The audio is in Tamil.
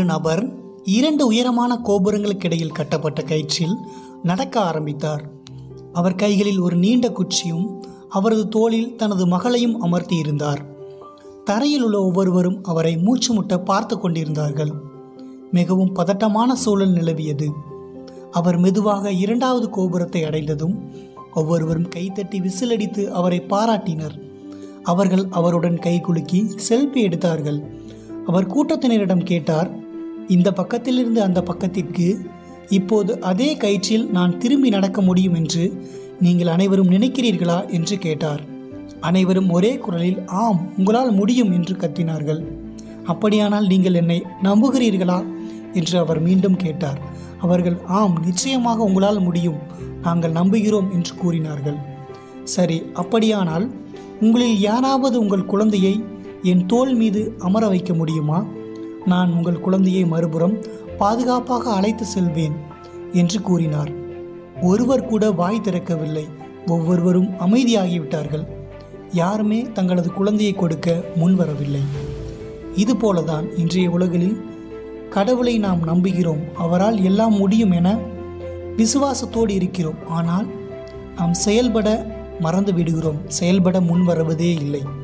நபர் இரண்டு உயரமான கோபுரங்களுக்கிடையில் கட்டப்பட்ட கயிற்றில் நடக்க ஆரம்பித்தார் அவர் கைகளில் ஒரு நீண்ட குச்சியும் அவரது தோளில் தனது மகளையும் அமர்த்தி இருந்தார் தரையில் உள்ள ஒவ்வொருவரும் அவரை மூச்சு முட்ட பார்த்து கொண்டிருந்தார்கள் மிகவும் பதட்டமான சூழல் நிலவியது அவர் மெதுவாக இரண்டாவது கோபுரத்தை அடைந்ததும் ஒவ்வொருவரும் கைத்தட்டி விசிலடித்து அவரை பாராட்டினர் அவர்கள் அவருடன் கை குலுக்கி செல்ஃபி எடுத்தார்கள் அவர் கூட்டத்தினரிடம் கேட்டார் இந்த பக்கத்திலிருந்து அந்த பக்கத்திற்கு இப்போது அதே கயிற்றில் நான் திரும்பி நடக்க முடியும் என்று நீங்கள் அனைவரும் நினைக்கிறீர்களா என்று கேட்டார் அனைவரும் ஒரே குரலில் ஆம் உங்களால் முடியும் என்று கத்தினார்கள் அப்படியானால் நீங்கள் என்னை நம்புகிறீர்களா என்று அவர் மீண்டும் கேட்டார் அவர்கள் ஆம் நிச்சயமாக உங்களால் முடியும் நாங்கள் நம்புகிறோம் என்று கூறினார்கள் சரி அப்படியானால் உங்களில் யாராவது உங்கள் குழந்தையை என் தோள் மீது அமர வைக்க முடியுமா நான் உங்கள் குழந்தையை மறுபுறம் பாதுகாப்பாக அழைத்து செல்வேன் என்று கூறினார் ஒருவர் கூட வாய் திறக்கவில்லை ஒவ்வொருவரும் அமைதியாகிவிட்டார்கள் யாருமே தங்களது குழந்தையை கொடுக்க முன்வரவில்லை இதுபோலதான் இன்றைய உலகில் கடவுளை நாம் நம்புகிறோம் அவரால் எல்லாம் முடியும் என விசுவாசத்தோடு இருக்கிறோம் ஆனால் நாம் செயல்பட மறந்து விடுகிறோம் செயல்பட முன்வருவதே இல்லை